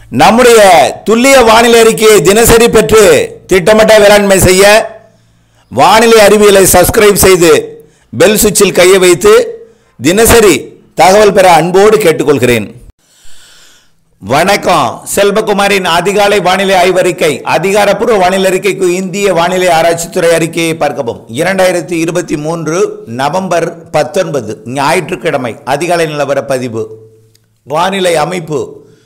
நம்முடைய துல்லிய வானிலை அறிக்கையை தினசரி பெற்று திட்டமிட்ட வேளாண்மை செய்ய வானிலை அறிவியலை சப்ஸ்கிரைப் செய்து பெல் சுவிட்சில் கையை வைத்து தினசரி தகவல் பெற அன்போடு கேட்டுக்கொள்கிறேன் வணக்கம் செல்வகுமாரின் அதிகாலை வானிலை ஆய்வறிக்கை அதிகாரப்பூர்வ வானிலை அறிக்கைக்கு இந்திய வானிலை ஆராய்ச்சித்துறை அறிக்கையை பார்க்கவும் இரண்டாயிரத்தி இருபத்தி மூன்று நவம்பர் பத்தொன்பது ஞாயிற்றுக்கிழமை அதிகாலை நிலவர பதிவு வானிலை அமைப்பு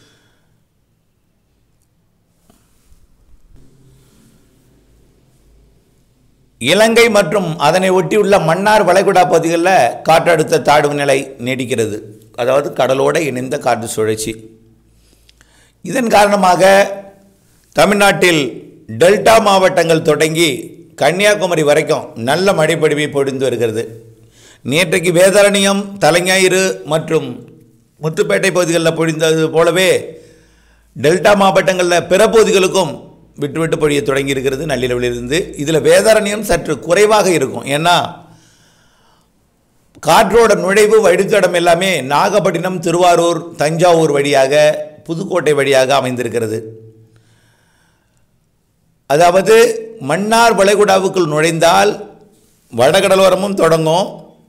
இலங்கை மற்றும் அதனை ஒட்டியுள்ள மன்னார் வளைகுடா பகுதிகளில் காற்றழுத்த தாழ்வு நிலை நீடிக்கிறது அதாவது கடலோடு இணைந்த காற்று சுழற்சி இதன் காரணமாக தமிழ்நாட்டில் டெல்டா மாவட்டங்கள் தொடங்கி கன்னியாகுமரி வரைக்கும் நல்ல மழைப்பொழிவை பொழிந்து வருகிறது நேற்றைக்கு வேதாரண்யம் தலைஞாயிறு மற்றும் முத்துப்பேட்டை பகுதிகளில் பொழிந்தது போலவே டெல்டா மாவட்டங்களில் பிற பகுதிகளுக்கும் விட்டு விட்டு பொழிய தொடங்கி இருக்கிறது நள்ளிரவிலிருந்து இதில் வேதாரண்யம் சற்று குறைவாக இருக்கும் ஏன்னா காற்றோட நுழைவு வழித்தடம் எல்லாமே நாகப்பட்டினம் திருவாரூர் தஞ்சாவூர் வழியாக புதுக்கோட்டை வழியாக அமைந்திருக்கிறது அதாவது மன்னார் வளைகுடாவுக்குள் நுழைந்தால் வடகடலோரமும் தொடங்கும்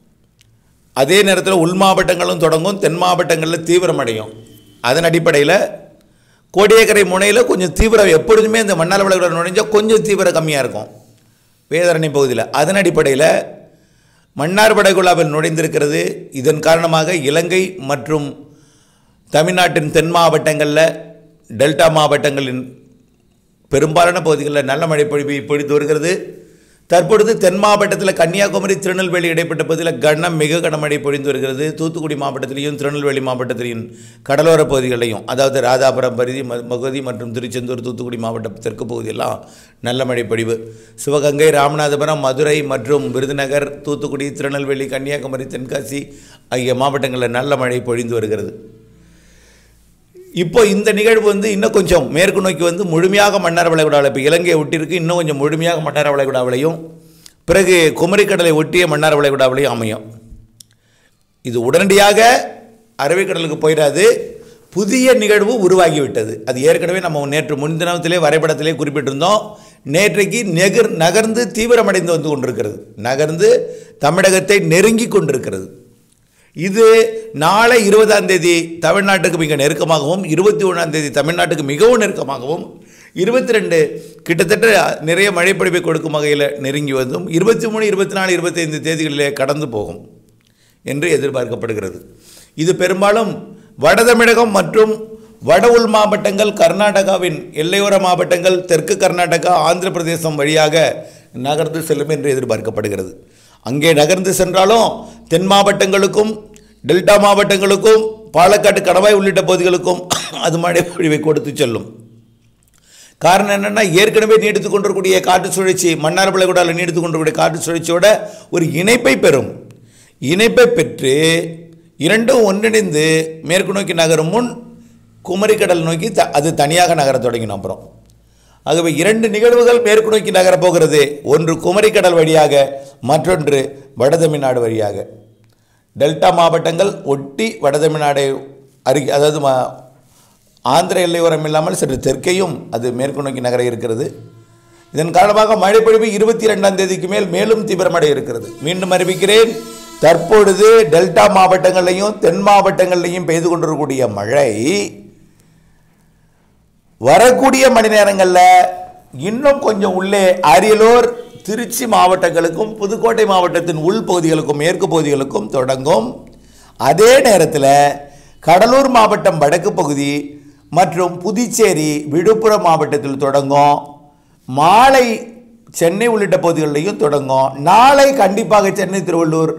அதே நேரத்தில் உள் மாவட்டங்களும் தொடங்கும் தென் மாவட்டங்களில் தீவிரமடையும் அதன் அடிப்படையில் கோடியக்கரை முனையில் கொஞ்சம் தீவிரம் எப்பொழுதுமே இந்த மன்னார் வளைகுடா நுழைஞ்சால் கொஞ்சம் தீவிரம் கம்மியாக இருக்கும் வேதாரணி பகுதியில் அதன் அடிப்படையில் மன்னார் வளைகுடாவில் நுழைந்திருக்கிறது இதன் காரணமாக இலங்கை மற்றும் தமிழ்நாட்டின் தென் மாவட்டங்களில் டெல்டா மாவட்டங்களின் பெரும்பாலான பகுதிகளில் நல்ல மழை பொழிவு பொழிந்து வருகிறது தற்பொழுது தென் மாவட்டத்தில் கன்னியாகுமரி திருநெல்வேலி இடைப்பட்ட பகுதியில் கனம் மிக கனமழை பொழிந்து வருகிறது தூத்துக்குடி மாவட்டத்திலையும் திருநெல்வேலி மாவட்டத்திலையும் கடலோர பகுதிகளிலையும் அதாவது ராதாபுரம் பகுதி ம- பகுதி மற்றும் திருச்செந்தூர் தூத்துக்குடி மாவட்ட தெற்கு பகுதியெல்லாம் நல்ல மழை பொழிவு சிவகங்கை ராமநாதபுரம் மதுரை மற்றும் விருதுநகர் தூத்துக்குடி திருநெல்வேலி கன்னியாகுமரி தென்காசி ஆகிய மாவட்டங்களில் நல்ல மழை பொழிந்து வருகிறது இப்போ இந்த நிகழ்வு வந்து இன்னும் கொஞ்சம் மேற்கு நோக்கி வந்து முழுமையாக மன்னார் வளைகுடாவில் இப்போ இலங்கையை ஒட்டியிருக்கு இன்னும் கொஞ்சம் முழுமையாக மன்னார் வளைகுடாவிலையும் பிறகு குமரிக்கடலை ஒட்டிய மன்னார் வளைகுடாவிலையும் அமையும் இது உடனடியாக அரபிக்கடலுக்கு போயிடாது புதிய நிகழ்வு உருவாகிவிட்டது அது ஏற்கனவே நம்ம நேற்று முன்தினத்திலே வரைபடத்திலே குறிப்பிட்டிருந்தோம் நேற்றைக்கு நெகர் நகர்ந்து தீவிரமடைந்து வந்து கொண்டிருக்கிறது நகர்ந்து தமிழகத்தை நெருங்கி கொண்டிருக்கிறது இது நாளை இருபதாம் தேதி தமிழ்நாட்டுக்கு மிக நெருக்கமாகவும் இருபத்தி ஒன்றாம் தேதி தமிழ்நாட்டுக்கு மிகவும் நெருக்கமாகவும் இருபத்தி ரெண்டு கிட்டத்தட்ட நிறைய மழைப்பொழிவை கொடுக்கும் வகையில் நெருங்கி வந்தும் இருபத்தி மூணு இருபத்தி நாலு இருபத்தைந்து தேதிகளிலே கடந்து போகும் என்று எதிர்பார்க்கப்படுகிறது இது பெரும்பாலும் வட தமிழகம் மற்றும் வட உள் மாவட்டங்கள் கர்நாடகாவின் எல்லையோர மாவட்டங்கள் தெற்கு கர்நாடகா ஆந்திர பிரதேசம் வழியாக நகர்ந்து செல்லும் என்று எதிர்பார்க்கப்படுகிறது அங்கே நகர்ந்து சென்றாலும் தென் மாவட்டங்களுக்கும் டெல்டா மாவட்டங்களுக்கும் பாலக்காட்டு கடவாய் உள்ளிட்ட பகுதிகளுக்கும் அது மழை பொழிவை கொடுத்து செல்லும் காரணம் என்னென்னா ஏற்கனவே நீடித்து கொண்டிருக்கக்கூடிய காற்று சுழற்சி மன்னார் வளைகுடாவில் நீடித்து கொண்டிருக்கக்கூடிய காற்று சுழற்சியோட ஒரு இணைப்பை பெறும் இணைப்பை பெற்று இரண்டும் ஒன்றிணைந்து மேற்கு நோக்கி நகரும் முன் குமரிக்கடல் நோக்கி த அது தனியாக நகரத் தொடங்கினோம் அப்புறம் ஆகவே இரண்டு நிகழ்வுகள் மேற்கு நோக்கி நகரப் போகிறது ஒன்று குமரிக்கடல் வழியாக மற்றொன்று வட தமிழ்நாடு வழியாக டெல்டா மாவட்டங்கள் ஒட்டி வட தமிழ்நாடு அருகே அதாவது ம- ஆந்திர எல்லையோரம் இல்லாமல் சற்று தெற்கேயும் அது மேற்கு நோக்கி நகர இருக்கிறது இதன் காரணமாக மழைப்பொழிவு இருபத்தி ரெண்டாம் தேதிக்கு மேல் மேலும் தீவிரமடைய இருக்கிறது மீண்டும் அறிவிக்கிறேன் தற்பொழுது டெல்டா மாவட்டங்களையும் தென் மாவட்டங்களையும் பெய்து கொண்டிருக்கக்கூடிய மழை வரக்கூடிய மணி நேரங்களில் இன்னும் கொஞ்சம் உள்ளே அரியலூர் திருச்சி மாவட்டங்களுக்கும் புதுக்கோட்டை மாவட்டத்தின் உள் பகுதிகளுக்கும் மேற்கு பகுதிகளுக்கும் தொடங்கும் அதே நேரத்தில் கடலூர் மாவட்டம் வடக்கு பகுதி மற்றும் புதுச்சேரி விழுப்புரம் மாவட்டத்தில் தொடங்கும் மாலை சென்னை உள்ளிட்ட பகுதிகளிலையும் தொடங்கும் நாளை கண்டிப்பாக சென்னை திருவள்ளூர்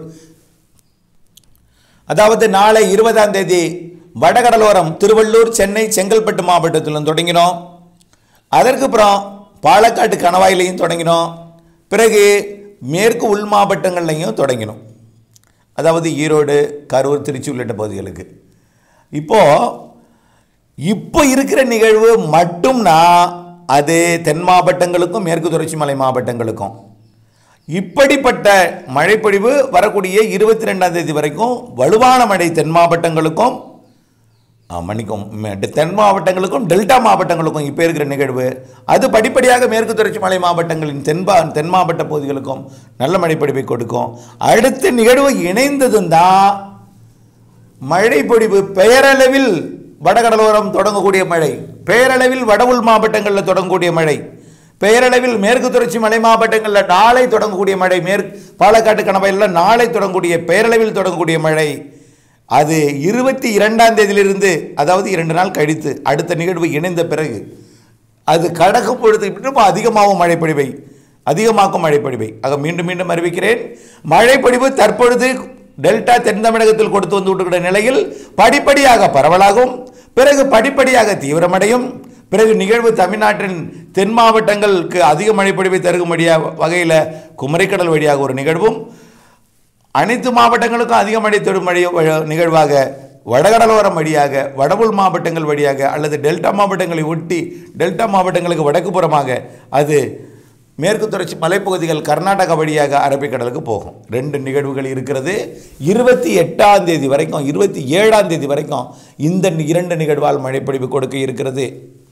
அதாவது நாளை இருபதாம் தேதி வடகடலோரம் திருவள்ளூர் சென்னை செங்கல்பட்டு மாவட்டத்திலும் தொடங்கினோம் அதற்கு அப்புறம் பாலக்காட்டு கணவாயிலையும் தொடங்கினோம் பிறகு மேற்கு உள் மாவட்டங்கள்லையும் தொடங்கினோம் அதாவது ஈரோடு கரூர் திருச்சி உள்ளிட்ட பகுதிகளுக்கு இப்போ இப்போ இருக்கிற நிகழ்வு மட்டும்னா அது தென் மாவட்டங்களுக்கும் மேற்கு தொடர்ச்சி மலை மாவட்டங்களுக்கும் இப்படிப்பட்ட மழைப்பொழிவு வரக்கூடிய இருபத்தி ரெண்டாம் தேதி வரைக்கும் வலுவான மழை தென் மாவட்டங்களுக்கும் ஆ, மன்னிக்கும் ம், தென் மாவட்டங்களுக்கும் டெல்டா மாவட்டங்களுக்கும் இப்போ இருக்கிற நிகழ்வு அது படிப்படியாக மேற்கு தொடர்ச்சி மலை மாவட்டங்களின் தென்பா தென் மாவட்ட பகுதிகளுக்கும் நல்ல மழைப்பொழிவை கொடுக்கும் அடுத்த நிகழ்வு இணைந்ததும் தான் மழை பொழிவு பெயரளவில் வடகடலோரம் தொடங்கக்கூடிய மழை பெயரளவில் வட உள் மாவட்டங்களில் தொடங்கக்கூடிய மழை பெயரளவில் மேற்கு தொடர்ச்சி மலை மாவட்டங்களில் நாளை தொடங்கக்கூடிய மழை மேற்கு பாலக்காட்டு கணவாயில் நாளை தொடங்கக்கூடிய பெயரளவில் தொடங்கக்கூடிய மழை அது இருபத்தி இரண்டாம் தேதியிலிருந்து அதாவது இரண்டு நாள் கழித்து அடுத்த நிகழ்வு இணைந்த பிறகு அது கடக்கும் பொழுது இன்னும் அதிகமாகும் மழைப்பொழிவை அதிகமாக்கும் மழைப்பொழிவை ஆக மீண்டும் மீண்டும் அறிவிக்கிறேன் மழைப்பொழிவு தற்பொழுது டெல்டா தென் தமிழகத்தில் கொடுத்து வந்து விட்டுக்கிற நிலையில் படிப்படியாக பரவலாகும் பிறகு படிப்படியாக தீவிரமடையும் பிறகு நிகழ்வு தமிழ்நாட்டின் தென் மாவட்டங்களுக்கு அதிக மழைப்பொழிவை தருகும்படியாக வகையில் குமரிக்கடல் வழியாக ஒரு நிகழ்வும் அனைத்து மாவட்டங்களுக்கும் அதிக மழை தரும் மழை வ- நிகழ்வாக வடகடலோரம் வழியாக வடவுள் மாவட்டங்கள் வழியாக அல்லது டெல்டா மாவட்டங்களை ஒட்டி டெல்டா மாவட்டங்களுக்கு வடக்கு புறமாக அது மேற்கு தொடர்ச்சி மலைப்பகுதிகள் கர்நாடகா வழியாக அரபிக்கடலுக்கு போகும் ரெண்டு நிகழ்வுகள் இருக்கிறது இருபத்தி எட்டாம் தேதி வரைக்கும் இருபத்தி ஏழாம் தேதி வரைக்கும் இந்த இரண்டு நிகழ்வால் மழைப்பொழிவு கொடுக்க இருக்கிறது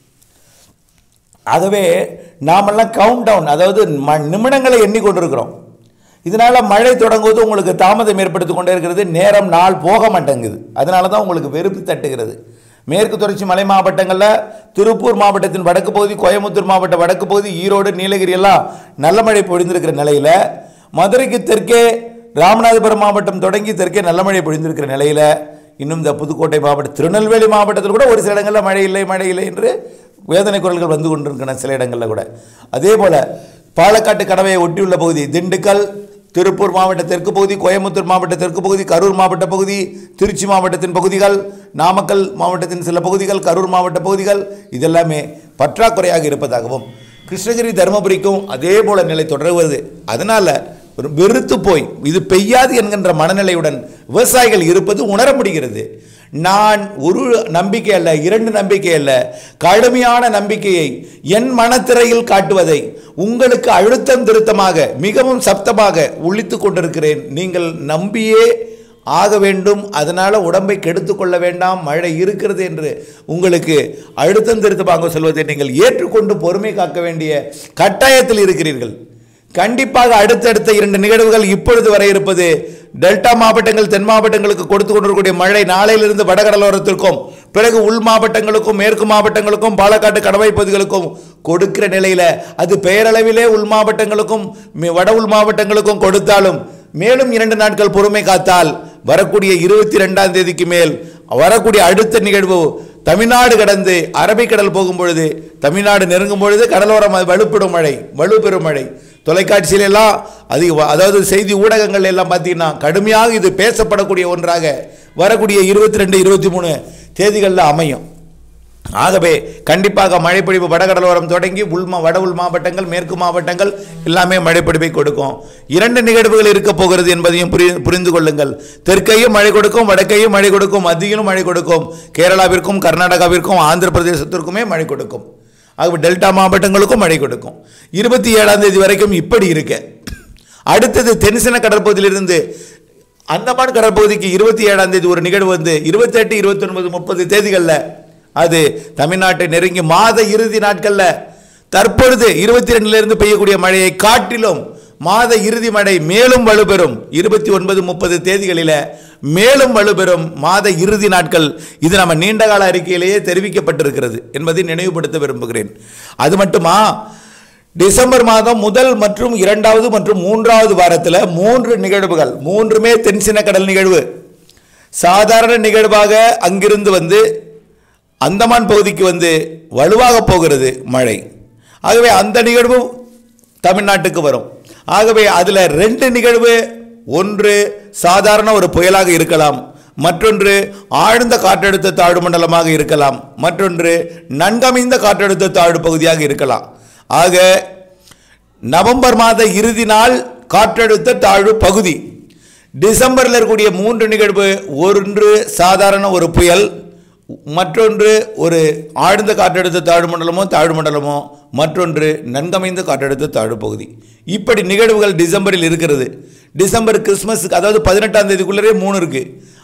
ஆகவே நாமெல்லாம் கவுண்ட் டவுன் அதாவது ம- நிமிடங்களை எண்ணிக்கொண்டிருக்கிறோம் இதனால மழை தொடங்குவது உங்களுக்கு தாமதம் ஏற்படுத்தி கொண்டே இருக்கிறது நேரம் நாள் போக மாட்டேங்குது அதனால தான் உங்களுக்கு வெறுப்பு தட்டுகிறது மேற்கு தொடர்ச்சி மலை மாவட்டங்களில் திருப்பூர் மாவட்டத்தின் வடக்கு பகுதி கோயம்புத்தூர் மாவட்ட வடக்கு பகுதி ஈரோடு நீலகிரி எல்லாம் நல்ல மழை பொழிந்திருக்கிற நிலையில் மதுரைக்கு தெற்கே ராமநாதபுரம் மாவட்டம் தொடங்கி தெற்கே நல்ல மழை பொழிந்திருக்கிற நிலையில் இன்னும் இந்த புதுக்கோட்டை மாவட்டம் திருநெல்வேலி மாவட்டத்தில் கூட ஒரு சில இடங்களில் மழை இல்லை மழை இல்லை என்று வேதனை குரல்கள் வந்து கொண்டிருக்கின்றன சில இடங்களில் கூட அதே போல் பாலக்காட்டு கடவையை ஒட்டியுள்ள பகுதி திண்டுக்கல் திருப்பூர் மாவட்ட தெற்கு பகுதி கோயம்புத்தூர் மாவட்ட தெற்கு பகுதி கரூர் மாவட்ட பகுதி திருச்சி மாவட்டத்தின் பகுதிகள் நாமக்கல் மாவட்டத்தின் சில பகுதிகள் கரூர் மாவட்ட பகுதிகள் இதெல்லாமே பற்றாக்குறையாக இருப்பதாகவும் கிருஷ்ணகிரி தருமபுரிக்கும் அதே போல நிலை தொடர்வது அதனால ஒரு வெறுத்து போய் இது பெய்யாது என்கின்ற மனநிலையுடன் விவசாயிகள் இருப்பது உணர முடிகிறது நான் ஒரு நம்பிக்கை அல்ல இரண்டு நம்பிக்கை அல்ல கடுமையான நம்பிக்கையை என் மனத்திரையில் காட்டுவதை உங்களுக்கு அழுத்தம் திருத்தமாக மிகவும் சப்தமாக உள்ளித்து கொண்டிருக்கிறேன் நீங்கள் நம்பியே ஆக வேண்டும் அதனால் உடம்பை கெடுத்து கொள்ள வேண்டாம் மழை இருக்கிறது என்று உங்களுக்கு அழுத்தம் திருத்தமாக சொல்வதை நீங்கள் ஏற்றுக்கொண்டு பொறுமை காக்க வேண்டிய கட்டாயத்தில் இருக்கிறீர்கள் கண்டிப்பாக அடுத்தடுத்த இரண்டு நிகழ்வுகள் இப்பொழுது வரை இருப்பது டெல்டா மாவட்டங்கள் தென் மாவட்டங்களுக்கு கொடுத்து கொண்டிருக்கக்கூடிய மழை நாளையிலிருந்து வடகடலோரத்திற்கும் பிறகு உள் மாவட்டங்களுக்கும் மேற்கு மாவட்டங்களுக்கும் பாலக்காட்டு கடவாய் பகுதிகளுக்கும் கொடுக்கிற நிலையில் அது பெயரளவிலே உள் மாவட்டங்களுக்கும் மி- வட உள் மாவட்டங்களுக்கும் கொடுத்தாலும் மேலும் இரண்டு நாட்கள் பொறுமை காத்தால் வரக்கூடிய இருபத்தி ரெண்டாம் தேதிக்கு மேல் வரக்கூடிய அடுத்த நிகழ்வு தமிழ்நாடு கடந்து அரபிக்கடல் போகும் பொழுது தமிழ்நாடு நெருங்கும் பொழுது கடலோரம் அது வலுப்படும் மழை வலுப்பெறும் மழை தொலைக்காட்சியில எல்லாம் அதிக அதாவது செய்தி ஊடகங்கள் எல்லாம் பார்த்தீங்கன்னா கடுமையாக இது பேசப்படக்கூடிய ஒன்றாக வரக்கூடிய இருபத்தி ரெண்டு இருபத்தி மூணு தேதிகளில் அமையும் ஆகவே கண்டிப்பாக மழைப்பொழிவு வடகடலோரம் தொடங்கி உள்மா வட உள் மாவட்டங்கள் மேற்கு மாவட்டங்கள் எல்லாமே மழைப்பொழிவை கொடுக்கும் இரண்டு நிகழ்வுகள் இருக்க போகிறது என்பதையும் புரி புரிந்து கொள்ளுங்கள் தெற்கையும் மழை கொடுக்கும் வடக்கையும் மழை கொடுக்கும் மத்தியிலும் மழை கொடுக்கும் கேரளாவிற்கும் கர்நாடகாவிற்கும் ஆந்திர பிரதேசத்திற்குமே மழை கொடுக்கும் ஆகவே டெல்டா மாவட்டங்களுக்கும் மழை கொடுக்கும் இருபத்தி ஏழாம் தேதி வரைக்கும் இப்படி இருக்க அடுத்தது தென்சென கடற்பகுதியிலிருந்து அந்தமான் கடற்பகுதிக்கு இருபத்தி ஏழாம் தேதி ஒரு நிகழ்வு வந்து இருபத்தெட்டு இருபத்தி ஒன்பது முப்பது தேதிகளில் அது தமிழ்நாட்டை நெருங்கி மாத இறுதி நாட்களில் தற்பொழுது இருபத்தி ரெண்டுலேருந்து பெய்யக்கூடிய மழையை காட்டிலும் மாத இறுதி மழை மேலும் வலுப்பெறும் இருபத்தி ஒன்பது முப்பது தேதிகளில் மேலும் வலுப்பெறும் மாத இறுதி நாட்கள் இது நம்ம நீண்டகால அறிக்கையிலேயே தெரிவிக்கப்பட்டிருக்கிறது என்பதை நினைவுபடுத்த விரும்புகிறேன் அது மட்டுமா டிசம்பர் மாதம் முதல் மற்றும் இரண்டாவது மற்றும் மூன்றாவது வாரத்தில் மூன்று நிகழ்வுகள் மூன்றுமே தென்சின கடல் நிகழ்வு சாதாரண நிகழ்வாக அங்கிருந்து வந்து அந்தமான் பகுதிக்கு வந்து வலுவாக போகிறது மழை ஆகவே அந்த நிகழ்வு தமிழ்நாட்டுக்கு வரும் ஆகவே அதில் ரெண்டு நிகழ்வு ஒன்று சாதாரண ஒரு புயலாக இருக்கலாம் மற்றொன்று ஆழ்ந்த காற்றழுத்த தாழ்வு மண்டலமாக இருக்கலாம் மற்றொன்று நன்கமைந்த காற்றழுத்த தாழ்வு பகுதியாக இருக்கலாம் ஆக நவம்பர் மாத இறுதி நாள் காற்றழுத்த தாழ்வு பகுதி டிசம்பரில் இருக்கக்கூடிய மூன்று நிகழ்வு ஒன்று சாதாரண ஒரு புயல் மற்றொன்று ஒரு ஆழ்ந்த காற்றழுத்த தாழ்வு மண்டலமோ தாழ்வு மண்டலமோ மற்றொன்று நன்கமைந்த காற்றழுத்த தாழ்வு பகுதி இப்படி நிகழ்வுகள் டிசம்பரில் இருக்கிறது டிசம்பர் கிறிஸ்மஸுக்கு அதாவது பதினெட்டாம் தேதிக்குள்ளரே மூணு இருக்குது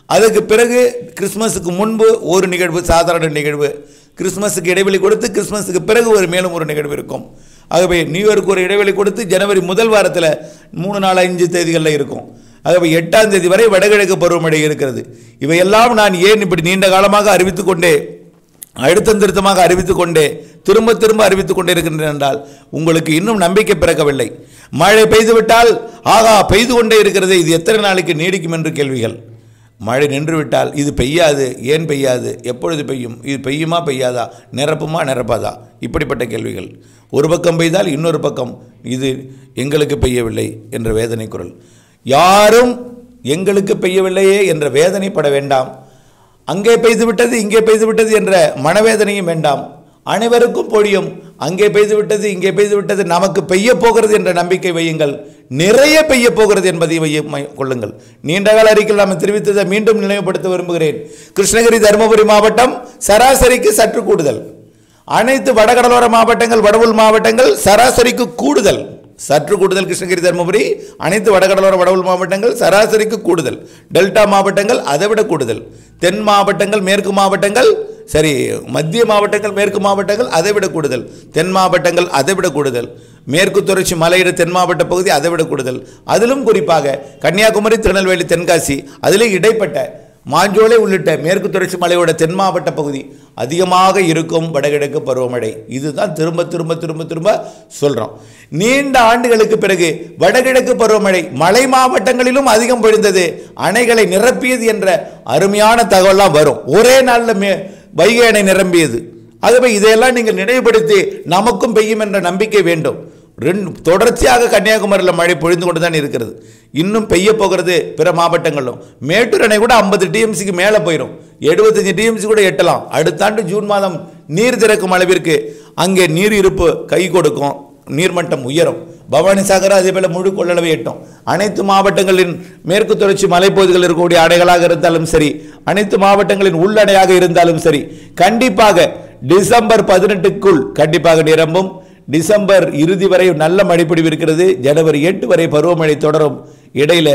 அதுக்கு பிறகு கிறிஸ்மஸுக்கு முன்பு ஒரு நிகழ்வு சாதாரண நிகழ்வு கிறிஸ்மஸுக்கு இடைவெளி கொடுத்து கிறிஸ்மஸுக்கு பிறகு ஒரு மேலும் ஒரு நிகழ்வு இருக்கும் ஆகவே நியூ இயருக்கு ஒரு இடைவெளி கொடுத்து ஜனவரி முதல் வாரத்தில் மூணு நாலு அஞ்சு தேதிகளில் இருக்கும் ஆகவே எட்டாம் தேதி வரை வடகிழக்கு பருவமழை இருக்கிறது இவையெல்லாம் நான் ஏன் இப்படி நீண்ட காலமாக அறிவித்துக் கொண்டே அழுத்தம் திருத்தமாக அறிவித்துக் கொண்டே திரும்ப திரும்ப அறிவித்துக் கொண்டே இருக்கின்றேன் என்றால் உங்களுக்கு இன்னும் நம்பிக்கை பிறக்கவில்லை மழை பெய்துவிட்டால் ஆகா பெய்து கொண்டே இருக்கிறது இது எத்தனை நாளைக்கு நீடிக்கும் என்று கேள்விகள் மழை நின்றுவிட்டால் இது பெய்யாது ஏன் பெய்யாது எப்பொழுது பெய்யும் இது பெய்யுமா பெய்யாதா நிரப்புமா நிரப்பாதா இப்படிப்பட்ட கேள்விகள் ஒரு பக்கம் பெய்தால் இன்னொரு பக்கம் இது எங்களுக்கு பெய்யவில்லை என்ற வேதனை குரல் யாரும் எங்களுக்கு பெய்யவில்லையே என்ற வேதனைப்பட வேண்டாம் அங்கே பெய்து விட்டது இங்கே பெய்து விட்டது என்ற மனவேதனையும் வேண்டாம் அனைவருக்கும் பொழியும் அங்கே பெய்து விட்டது இங்கே பெய்து விட்டது நமக்கு பெய்ய போகிறது என்ற நம்பிக்கை வையுங்கள் நிறைய பெய்ய போகிறது என்பதை வைய மை- கொள்ளுங்கள் நீண்ட கால அறிக்கையில் நாம் தெரிவித்ததை மீண்டும் நினைவுபடுத்த விரும்புகிறேன் கிருஷ்ணகிரி தருமபுரி மாவட்டம் சராசரிக்கு சற்று கூடுதல் அனைத்து வடகடலோர மாவட்டங்கள் வடவுள் மாவட்டங்கள் சராசரிக்கு கூடுதல் சற்று கூடுதல் கிருஷ்ணகிரி தருமபுரி அனைத்து வடகடலோர வடவுள் மாவட்டங்கள் சராசரிக்கு கூடுதல் டெல்டா மாவட்டங்கள் அதை விட கூடுதல் தென் மாவட்டங்கள் மேற்கு மாவட்டங்கள் சரி மத்திய மாவட்டங்கள் மேற்கு மாவட்டங்கள் அதை விட கூடுதல் தென் மாவட்டங்கள் அதை விட கூடுதல் மேற்கு தொடர்ச்சி மலையிட தென் மாவட்ட பகுதி அதை விட கூடுதல் அதிலும் குறிப்பாக கன்னியாகுமரி திருநெல்வேலி தென்காசி அதிலே இடைப்பட்ட மாஞ்சோலை உள்ளிட்ட மேற்கு தொடர்ச்சி மலையோட தென் மாவட்ட பகுதி அதிகமாக இருக்கும் வடகிழக்கு பருவமழை இதுதான் திரும்ப திரும்ப திரும்ப திரும்ப சொல்றோம் நீண்ட ஆண்டுகளுக்கு பிறகு வடகிழக்கு பருவமழை மலை மாவட்டங்களிலும் அதிகம் பொழிந்தது அணைகளை நிரப்பியது என்ற அருமையான தகவல்லாம் வரும் ஒரே நாளில் மே வைகை அணை நிரம்பியது ஆகவே இதையெல்லாம் நீங்கள் நினைவுபடுத்தி நமக்கும் பெய்யும் என்ற நம்பிக்கை வேண்டும் ரெண்டு தொடர்ச்சியாக கன்னியாகுமரியில் மழை பொழிந்து கொண்டு தான் இருக்கிறது இன்னும் பெய்ய போகிறது பிற மாவட்டங்களிலும் மேட்டூர் அணை கூட ஐம்பது டிஎம்சிக்கு மேலே போயிடும் எழுபத்தஞ்சு டிஎம்சி கூட எட்டலாம் அடுத்த ஆண்டு ஜூன் மாதம் நீர் திறக்கும் அளவிற்கு அங்கே நீர் இருப்பு கை கொடுக்கும் நீர்மட்டம் உயரும் பவானி சாகர் அதே போல முழு கொள்ளளவை எட்டும் அனைத்து மாவட்டங்களின் மேற்கு தொடர்ச்சி மலைப்பகுதிகள் இருக்கக்கூடிய அணைகளாக இருந்தாலும் சரி அனைத்து மாவட்டங்களின் உள்ளணையாக இருந்தாலும் சரி கண்டிப்பாக டிசம்பர் பதினெட்டுக்குள் கண்டிப்பாக நிரம்பும் டிசம்பர் இறுதி வரை நல்ல மழைப்பொழிவு இருக்கிறது ஜனவரி எட்டு வரை பருவமழை தொடரும் இடையில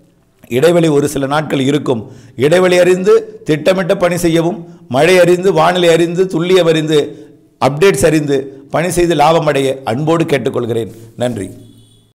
இடைவெளி ஒரு சில நாட்கள் இருக்கும் இடைவெளி அறிந்து திட்டமிட்ட பணி செய்யவும் மழை அறிந்து வானிலை அறிந்து துல்லியம் அறிந்து அப்டேட்ஸ் அறிந்து பணி செய்து லாபம் அடைய அன்போடு கேட்டுக்கொள்கிறேன் நன்றி